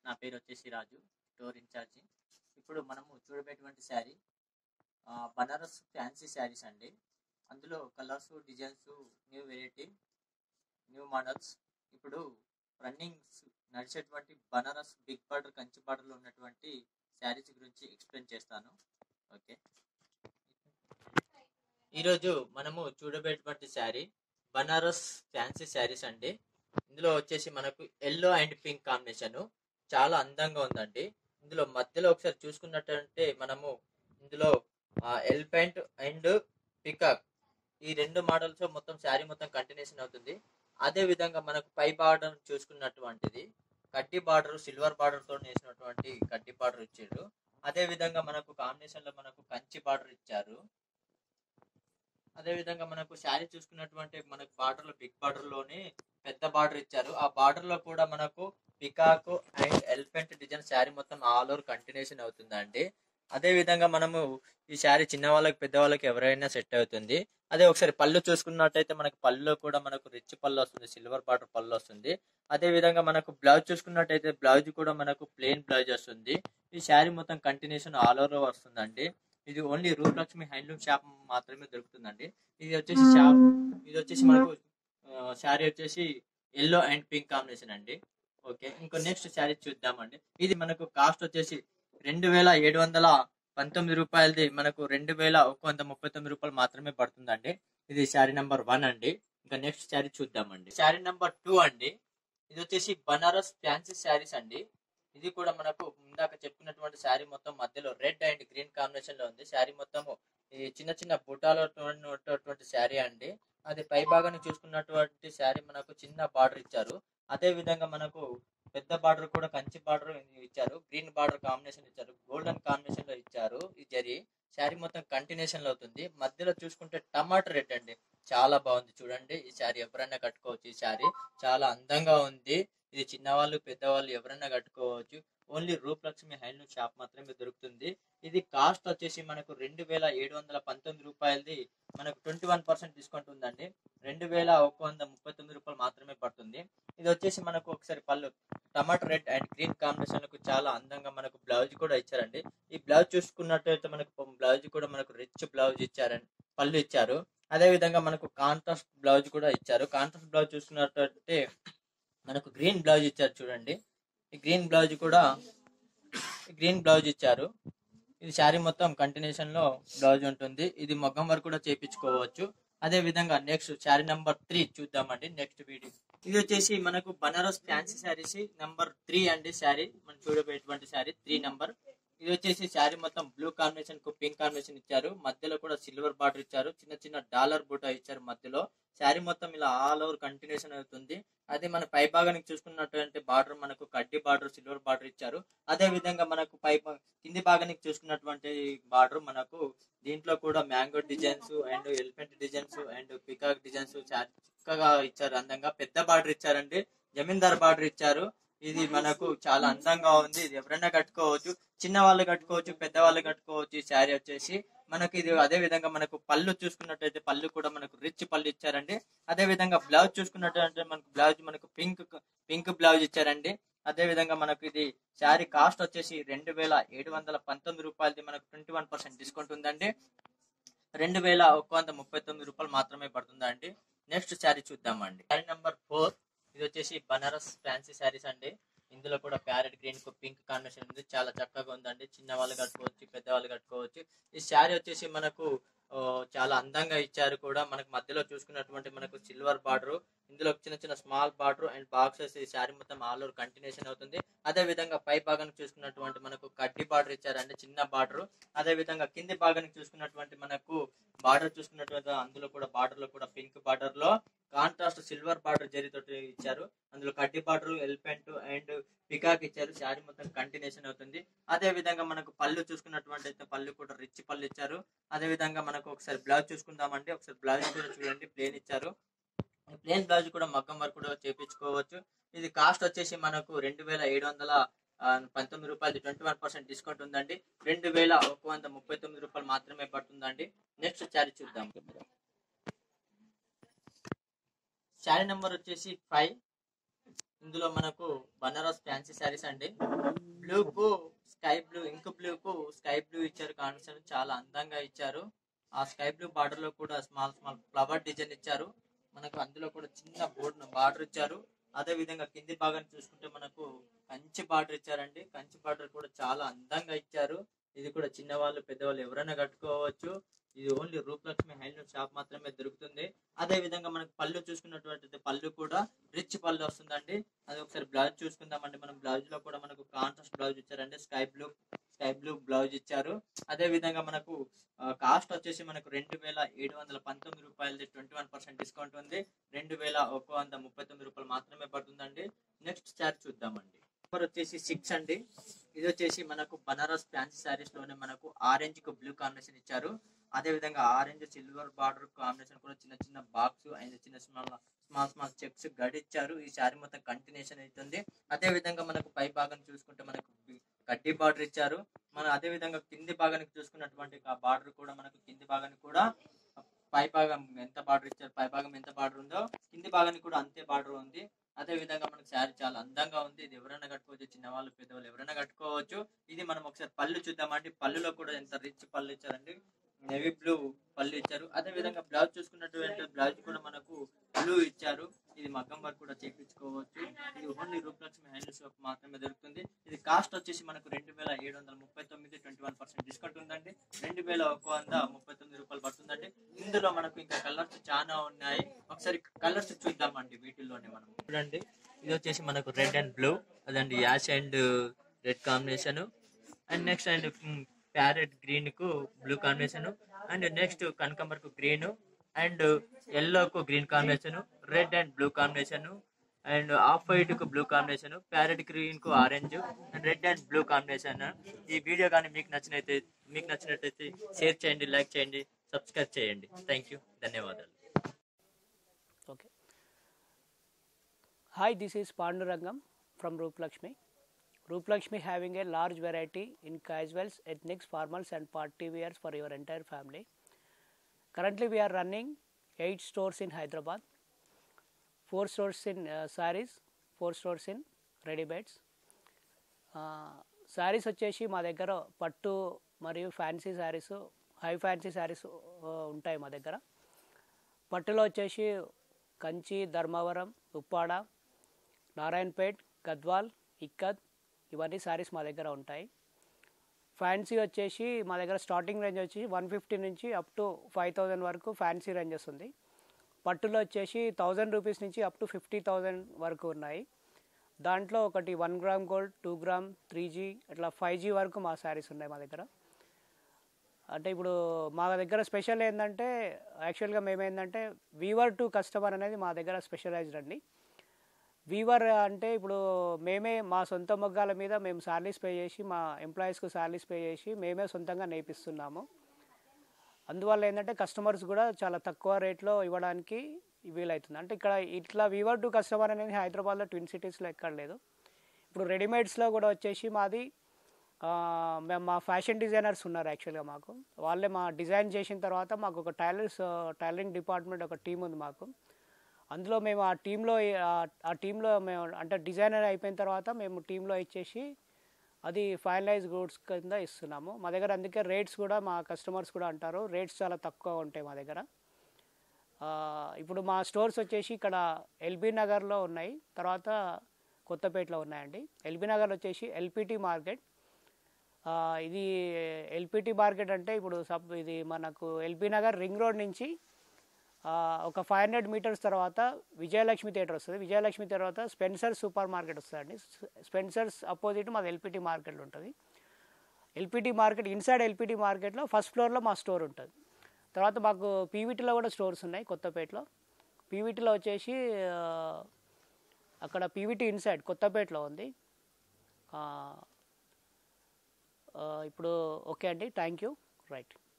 నా పేరు వచ్చేసి రాజు స్టోర్ ఇన్ఛార్జి ఇప్పుడు మనము చూడబోయేటువంటి శారీ బనారస్ ఫ్యాన్సీ శారీస్ అండి అందులో colours designs new variety new models ఇప్పుడు రన్నింగ్ నడిచేటువంటి బనారస్ బిగ్ బార్డర్ కంచి బార్డర్లో ఉన్నటువంటి శారీస్ గురించి ఎక్స్ప్లెయిన్ చేస్తాను ఓకే ఈరోజు మనము చూడబోయేటువంటి శారీ బనారస్ ఫ్యాన్సీ శారీస్ అండి ఇందులో వచ్చేసి మనకు ఎల్లో అండ్ పింక్ కాంబినేషన్ చాలా అందంగా ఉందండి ఇందులో మధ్యలో ఒకసారి చూసుకున్నట్టంటే మనము ఇందులో ఎలిఫెంట్ అండ్ పికాక్ ఈ రెండు మోడల్స్ మొత్తం శారీ మొత్తం కంటిన్యూషన్ అవుతుంది అదే విధంగా మనకు పై బార్డర్ చూసుకున్నటువంటిది కడ్డీ బార్డర్ సిల్వర్ బార్డర్ తో వేసినటువంటి కడ్డీ బార్డర్ ఇచ్చారు అదే విధంగా మనకు కాంబినేషన్ లో మనకు కంచి బార్డర్ ఇచ్చారు అదే విధంగా మనకు శారీ చూసుకున్నటువంటి మనకు బార్డర్ లో బిగ్ బార్డర్ లోనే పెద్ద బార్డర్ ఇచ్చారు ఆ బార్డర్ లో కూడా మనకు peacock and elephant design sari మొత్తం ఆల్ ఓవర్ కంటిన్యూషన్ అవుతుందండి అదే విధంగా మనము ఈ శారీ చిన్న వాళ్ళకి పెద్ద వాళ్ళకి ఎవరైనా సెట్ అవుతుంది అదే ఒకసారి పళ్ళు చూసుకున్నట్టయితే మనకు పళ్ళు కూడా మనకు రిచ్ పళ్ళు వస్తుంది సిల్వర్ బార్డర్ పళ్ళు వస్తుంది అదే విధంగా మనకు బ్లౌజ్ చూసుకున్నట్టయితే బ్లౌజ్ కూడా మనకు ప్లెయిన్ బ్లౌజ్ వస్తుంది ఈ శారీ మొత్తం కంటిన్యూషన్ ఆల్ ఓవర్ వస్తుందండి ఇది ఓన్లీ రూపలక్ష్మి హ్యాండ్లూమ్ షాప్ మాత్రమే దొరుకుతుందండి ఇది వచ్చేసి షాప్ ఇది వచ్చేసి మనకు శారీ వచ్చేసి ఎల్లో అండ్ పింక్ కాంబినేషన్ అండి ఓకే ఇంకో నెక్స్ట్ శారీ చూద్దామండి ఇది మనకు కాస్ట్ వచ్చేసి రెండు వేల ఏడు వందల పంతొమ్మిది రూపాయలది మనకు రెండు వేల ఒక వంద ముప్పై తొమ్మిది రూపాయలు మాత్రమే పడుతుందండి ఇది శారీ నెంబర్ వన్ అండి ఇంకా నెక్స్ట్ శారీ చూద్దామండి శారీ నెంబర్ టూ అండి ఇది వచ్చేసి బనారస్ ఫ్యాన్సీ శారీస్ అండి ఇది కూడా మనకు ఇందాక చెప్పుకున్నటువంటి శారీ మొత్తం మధ్యలో రెడ్ అండ్ గ్రీన్ కాంబినేషన్ లో ఉంది శారీ మొత్తము ఈ చిన్న చిన్న బుటాలో ఉన్నటువంటి శారీ అండి అది పై భాగాన్ని చూసుకున్నటువంటి శారీ మనకు చిన్న బార్డర్ ఇచ్చారు అదే విధంగా మనకు పెద్ద బార్డర్ కూడా కంచి బార్డర్ ఇచ్చారు గ్రీన్ బార్డర్ కాంబినేషన్ ఇచ్చారు గోల్డెన్ కాంబినేషన్ లో ఇచ్చారు ఈ జరి శారీ మొత్తం కంటిన్యూషన్ లో అవుతుంది మధ్యలో చూసుకుంటే టమాటా రెడ్ అండి చాలా బాగుంది చూడండి ఈ శారీ ఎవరైనా కట్టుకోవచ్చు ఈ శారీ చాలా అందంగా ఉంది ఇది చిన్నవాళ్ళు పెద్దవాళ్ళు ఎవరైనా కట్టుకోవచ్చు ఓన్లీ రూపలక్ష్మి హ్యాండ్లూమ్ షాప్ మాత్రమే దొరుకుతుంది ఇది కాస్ట్ వచ్చేసి మనకు రెండు వేల ఏడు వందల పంతొమ్మిది రూపాయలది మనకు ట్వంటీ వన్ పర్సెంట్ డిస్కౌంట్ ఉందండి రెండు వేల ఒక వంద ముప్పై తొమ్మిది రూపాయలు మాత్రమే పడుతుంది ఇది వచ్చేసి మనకు ఒకసారి పళ్ళు tomato red and green combination కు చాలా అందంగా మనకు బ్లౌజ్ కూడా ఇచ్చారండి ఈ బ్లౌజ్ చూసుకున్నట్టయితే మనకు బ్లౌజ్ కూడా మనకు రిచ్ బ్లౌజ్ ఇచ్చారండి పళ్ళు ఇచ్చారు అదే విధంగా మనకు కాంట్రాస్ట్ బ్లౌజ్ కూడా ఇచ్చారు కాంట్రాస్ట్ బ్లౌజ్ చూసుకున్నట్టయితే మనకు గ్రీన్ బ్లౌజ్ ఇచ్చారు చూడండి ఈ గ్రీన్ బ్లౌజ్ కూడా గ్రీన్ బ్లౌజ్ ఇచ్చారు ఇది శారీ మొత్తం కంటిన్యూషన్ లో బ్లౌజ్ ఉంటుంది ఇది మగ్గం వర్క్ కూడా చేపించుకోవచ్చు అదే విధంగా నెక్స్ట్ శారీ నెంబర్ త్రీ చూద్దామండి నెక్స్ట్ వీడియో ఇది వచ్చేసి మనకు Banaras fancy saris number three అండి శారీ మనం చూడబోయేటువంటి శారీ త్రీ నెంబర్ ఇది వచ్చేసి శారీ మొత్తం బ్లూ కాంబినేషన్ కు పింక్ కాంబినేషన్ ఇచ్చారు మధ్యలో కూడా సిల్వర్ బార్డర్ ఇచ్చారు చిన్న చిన్న డాలర్ బూటా ఇచ్చారు మధ్యలో శారీ మొత్తం ఇలా ఆల్ ఓవర్ కంటిన్యూషన్ అవుతుంది అదే మన పై భాగానికి చూసుకున్నటువంటి బార్డర్ మనకు కడ్డీ బార్డర్ సిల్వర్ బార్డర్ ఇచ్చారు అదే విధంగా మనకు పై కింది భాగానికి చూసుకున్నటువంటి బార్డర్ మనకు దీంట్లో కూడా mango designs and elephant designs and peacock designs చక్కగా ఇచ్చారు అందంగా పెద్ద బార్డర్ ఇచ్చారండి జమీందార్ బార్డర్ ఇచ్చారు ఇది మనకు చాలా అందంగా ఉంది ఇది ఎవరైనా కట్టుకోవచ్చు చిన్న వాళ్ళు కట్టుకోవచ్చు పెద్ద వాళ్ళు కట్టుకోవచ్చు ఈ శారీ వచ్చేసి మనకి ఇది అదే విధంగా మనకు పళ్ళు చూసుకున్నట్టయితే పళ్ళు కూడా మనకు రిచ్ పళ్ళు ఇచ్చారండి అదే విధంగా బ్లౌజ్ చూసుకున్నట్టయితే మనకు బ్లౌజ్ మనకు పింక్ పింక్ బ్లౌజ్ ఇచ్చారండి అదే విధంగా మనకు ఇది శారీ కాస్ట్ వచ్చేసి రెండు వేల ఏడు వందల పంతొమ్మిది రూపాయలది మనకు ట్వంటీ వన్ పర్సెంట్ డిస్కౌంట్ ఉందండి రెండు వేల ఒక వంద ముప్పై తొమ్మిది రూపాయలు మాత్రమే పడుతుందండి నెక్స్ట్ శారీ చూద్దామండి శారీ నెంబర్ ఫోర్ ఇది వచ్చేసి బనారస్ ఫ్యాన్సీ శారీస్ అండి ఇందులో కూడా ప్యారెట్ గ్రీన్ కు పింక్ కాంబినేషన్ ఉంది చాలా చక్కగా ఉందండి చిన్న వాళ్ళు కట్టుకోవచ్చు పెద్ద వాళ్ళు కట్టుకోవచ్చు ఈ శారీ వచ్చేసి మనకు చాలా అందంగా ఇచ్చారు కూడా మనకు మధ్యలో చూసుకున్నటువంటి మనకు సిల్వర్ బార్డర్ ఇందులో చిన్న చిన్న స్మాల్ బార్డర్ అండ్ బాక్సెస్ ఈ శారీ మొత్తం ఆల్ ఓవర్ కంటిన్యూషన్ అవుతుంది అదే విధంగా పై భాగానికి చూసుకున్నటువంటి మనకు కడ్డీ బార్డర్ ఇచ్చారండి చిన్న బార్డర్ అదే విధంగా కింది భాగానికి చూసుకున్నటువంటి మనకు బార్డర్ చూసుకున్నటువంటి అందులో కూడా బార్డర్ లో కూడా పింక్ బార్డర్ లో కాంట్రాస్ట్ సిల్వర్ బార్డర్ జరితోటి ఇచ్చారు అందులో కడ్డీ బార్డర్ ఎలిఫెంట్ అండ్ పికాక్ ఇచ్చారు శారీ మొత్తం కంటిన్యూషన్ అవుతుంది అదే విధంగా మనకు పళ్ళు చూసుకున్నటువంటి అయితే పళ్ళు కూడా రిచ్ పళ్ళు ఇచ్చారు అదే విధంగా మనకు ఒకసారి బ్లౌజ్ చూసుకుందామండి ఒకసారి బ్లౌజ్ కూడా చూడండి ప్లేన్ ఇచ్చారు ప్లేన్ బ్లౌజ్ కూడా మగ్గం వర్క్ కూడా చేపించుకోవచ్చు ఇది కాస్ట్ వచ్చేసి మనకు రెండు వేల ఏడు వందల పంతొమ్మిది రూపాయలు ట్వంటీ వన్ పర్సెంట్ డిస్కౌంట్ ఉందండి రెండు వేల ఒక వంద ముప్పై తొమ్మిది రూపాయలు మాత్రమే పడుతుందండి నెక్స్ట్ శారీ చూద్దాం శారీ నెంబర్ వచ్చేసి ఫైవ్ ఇందులో మనకు బనారస్ ఫ్యాన్సీ శారీస్ అండి బ్లూ కు స్కై బ్లూ ఇంక్ బ్లూ కు స్కై బ్లూ ఇచ్చారు కాంబినేషన్ చాలా అందంగా ఇచ్చారు ఆ స్కై బ్లూ బార్డర్ లో కూడా స్మాల్ స్మాల్ ఫ్లవర్ డిజైన్ ఇచ్చారు మనకు అందులో కూడా చిన్న బోర్డు బార్డర్ ఇచ్చారు అదే విధంగా కింది భాగాన్ని చూసుకుంటే మనకు కంచి బార్డర్ ఇచ్చారండి కంచి బార్డర్ కూడా చాలా అందంగా ఇచ్చారు ఇది కూడా చిన్నవాళ్ళు పెద్దవాళ్ళు ఎవరైనా కట్టుకోవచ్చు ఇది ఓన్లీ రూపలక్ష్మి హ్యాండ్లూమ్ షాప్ మాత్రమే దొరుకుతుంది అదే విధంగా మనకు పళ్ళు చూసుకున్నటువంటి పళ్ళు కూడా రిచ్ పళ్ళు వస్తుందండి అది ఒకసారి బ్లౌజ్ చూసుకుందామండి మనం బ్లౌజ్ లో కూడా మనకు కాంట్రాస్ట్ బ్లౌజ్ ఇచ్చారండి sky blue sky blue blouse ఇచ్చారు అదే విధంగా మనకు కాస్ట్ వచ్చేసి మనకు రెండు వేల ఏడు వందల పంతొమ్మిది రూపాయలది ట్వంటీ వన్ పర్సెంట్ డిస్కౌంట్ ఉంది రెండు వేల ఒక వంద ముప్పై తొమ్మిది రూపాయలు మాత్రమే పడుతుందండి నెక్స్ట్ చార్జ్ చూద్దామండి నెంబర్ వచ్చేసి సిక్స్ అండి ఇది వచ్చేసి మనకు బనారస్ ఫ్యాన్సీ శారీస్ లోనే మనకు ఆరెంజ్ కు బ్లూ కాంబినేషన్ ఇచ్చారు అదే విధంగా ఆరెంజ్ సిల్వర్ బార్డర్ కాంబినేషన్ కూడా చిన్న చిన్న బాక్స్ అండ్ చిన్న స్మాల్ స్మాల్ స్మాల్ చెక్స్ గడిచ్చారు ఈ శారీ మొత్తం కంటిన్యూషన్ అవుతుంది అదే విధంగా మనకు పై భాగం చూసుకుంటే మనకు కడ్డీ బార్డర్ ఇచ్చారు మన అదే విధంగా కింది భాగానికి చూసుకున్నటువంటి ఆ బార్డర్ కూడా మనకు కింది భాగానికి కూడా పై భాగం ఎంత బార్డర్ ఇచ్చారు పై భాగం ఎంత బార్డర్ ఉందో కింది భాగానికి కూడా అంతే బార్డర్ ఉంది అదే విధంగా మనకు శారీ చాలా అందంగా ఉంది ఇది ఎవరైనా కట్టుకోవచ్చు చిన్నవాళ్ళు పెద్దవాళ్ళు ఎవరైనా కట్టుకోవచ్చు ఇది మనం ఒకసారి పళ్ళు చూద్దామంటే పళ్ళులో కూడా ఎంత రిచ్ పళ్ళు ఇచ్చారండి నేవీ బ్లూ పళ్ళు ఇచ్చారు అదే విధంగా బ్లౌజ్ చూసుకున్నటువంటి బ్లౌజ్ కూడా మనకు బ్లూ ఇచ్చారు ఇది మగ్గం వర్క్ కూడా చేపించుకోవచ్చు ఇది ఓన్లీ రూపలక్ష్మి హ్యాండిల్ షాప్ మాత్రమే దొరుకుతుంది ఇది కాస్ట్ వచ్చేసి మనకు రెండు వేల ఏడు వందల ముప్పై తొమ్మిది ట్వంటీ వన్ పర్సెంట్ డిస్కౌంట్ ఉందండి రెండు వేల ఒక వంద ముప్పై తొమ్మిది రూపాయలు పడుతుందండి ఇందులో మనకు ఇంకా కలర్స్ చాలా ఉన్నాయి ఒకసారి కలర్స్ చూద్దామండి వీటిల్లోనే మనం చూడండి ఇది వచ్చేసి మనకు రెడ్ అండ్ బ్లూ అదండి ash and red combination and next and parrot green కు బ్లూ కాంబినేషన్ అండ్ నెక్స్ట్ కనకంబర్ కు గ్రీన్ అండ్ ఎల్లో కు green combination red and blue combination and off white కు బ్లూ కాంబినేషన్ ప్యారెట్ గ్రీన్ కు orange and red and blue combination ఈ video కానీ మీకు నచ్చినైతే మీకు నచ్చినట్టయితే షేర్ చేయండి లైక్ చేయండి సబ్స్క్రైబ్ చేయండి థ్యాంక్ యూ ధన్యవాదాలు Okay. Hi, this is Pandurangam from Rooplakshmi. Rooplakshmi having a large variety in casuals, ethnics, formals and party wears for your entire family. Currently we are running 8 stores in Hyderabad, 4 stores in uh, sarees, 4 stores in ready-mades. Saris వచ్చేసి మా దగ్గర పట్టు మరియు fancy saris high fancy saris ఉంటాయి మా దగ్గర పట్టులో వచ్చేసి కంచి ధర్మవరం ఉప్పాడ నారాయణపేట్ గద్వాల్ ఇక్కత్ ఇవన్నీ శారీస్ మా దగ్గర ఉంటాయి ఫ్యాన్సీ వచ్చేసి మా దగ్గర స్టార్టింగ్ రేంజ్ వచ్చి వన్ ఫిఫ్టీ నుంచి అప్ టు ఫైవ్ థౌజండ్ వరకు ఫ్యాన్సీ రేంజెస్ ఉంది పట్టులో వచ్చేసి థౌజండ్ రూపీస్ నుంచి అప్ టు ఫిఫ్టీ థౌజండ్ వరకు ఉన్నాయి దాంట్లో ఒకటి one gram gold two gram three G అట్లా ఫైవ్ జీ వరకు మా శారీస్ ఉన్నాయి మా దగ్గర అంటే ఇప్పుడు మా దగ్గర స్పెషల్ ఏంటంటే యాక్చువల్గా మేము ఏంటంటే వీవర్ టు కస్టమర్ అనేది మా దగ్గర స్పెషలైజ్డ్ అండి వీవర్ అంటే ఇప్పుడు మేమే మా సొంత మొగ్గాల మీద మేము శాలరీస్ పే చేసి మా ఎంప్లాయీస్కి శాలరీస్ పే చేసి మేమే సొంతంగా నేర్పిస్తున్నాము అందువల్ల ఏంటంటే కస్టమర్స్ కూడా చాలా తక్కువ రేట్లో ఇవ్వడానికి వీలవుతుంది అంటే ఇక్కడ ఇట్లా వీవర్ టు కస్టమర్ అనేది హైదరాబాద్లో ట్విన్ సిటీస్లో ఎక్కడ లేదు ఇప్పుడు రెడీమేడ్స్లో కూడా వచ్చేసి మాది ఆ, మేము మా ఫ్యాషన్ డిజైనర్స్ ఉన్నారు యాక్చువల్గా మాకు వాళ్ళే మా డిజైన్ చేసిన తర్వాత మాకు ఒక టైలర్స్ టైలరింగ్ డిపార్ట్మెంట్ ఒక టీం ఉంది మాకు అందులో మేము ఆ టీంలో ఆ టీంలో మేము అంటే డిజైనర్ అయిపోయిన తర్వాత మేము టీంలో ఇచ్చేసి అది ఫైనలైజ్ గూడ్స్ కింద ఇస్తున్నాము మా దగ్గర అందుకే రేట్స్ కూడా మా కస్టమర్స్ కూడా అంటారు రేట్స్ చాలా తక్కువ ఉంటాయి మా దగ్గర ఆ, ఇప్పుడు మా స్టోర్స్ వచ్చేసి ఇక్కడ ఎల్బీ నగర్లో ఉన్నాయి తర్వాత కొత్తపేటలో ఉన్నాయండి ఎల్బీ నగర్ వచ్చేసి ఎల్పిటి మార్కెట్ ఆ, ఇది ఎల్పిటి మార్కెట్ అంటే ఇప్పుడు సబ్ ఇది మనకు ఎల్బీ నగర్ రింగ్ రోడ్ నుంచి ఆ, ఒక ఫైవ్ హండ్రెడ్ మీటర్స్ తర్వాత విజయలక్ష్మి థియేటర్ వస్తుంది విజయలక్ష్మి తర్వాత స్పెన్సర్ సూపర్ మార్కెట్ వస్తుందండి స్పెన్సర్స్ అపోజిట్ మాది ఎల్పిటి మార్కెట్ ఉంటుంది ఎల్పిటి మార్కెట్ ఇన్సైడ్ ఎల్పిటి మార్కెట్లో ఫస్ట్ ఫ్లోర్లో మా స్టోర్ ఉంటుంది తర్వాత మాకు పీవీటీలో కూడా స్టోర్స్ ఉన్నాయి కొత్తపేటలో పీవీటీలో వచ్చేసి ఆ, అక్కడ పీవీటీ ఇన్సైడ్ కొత్తపేటలో ఉంది ఆ, ఆ, ఇప్పుడు ఓకే అండి థ్యాంక్ యూ రైట్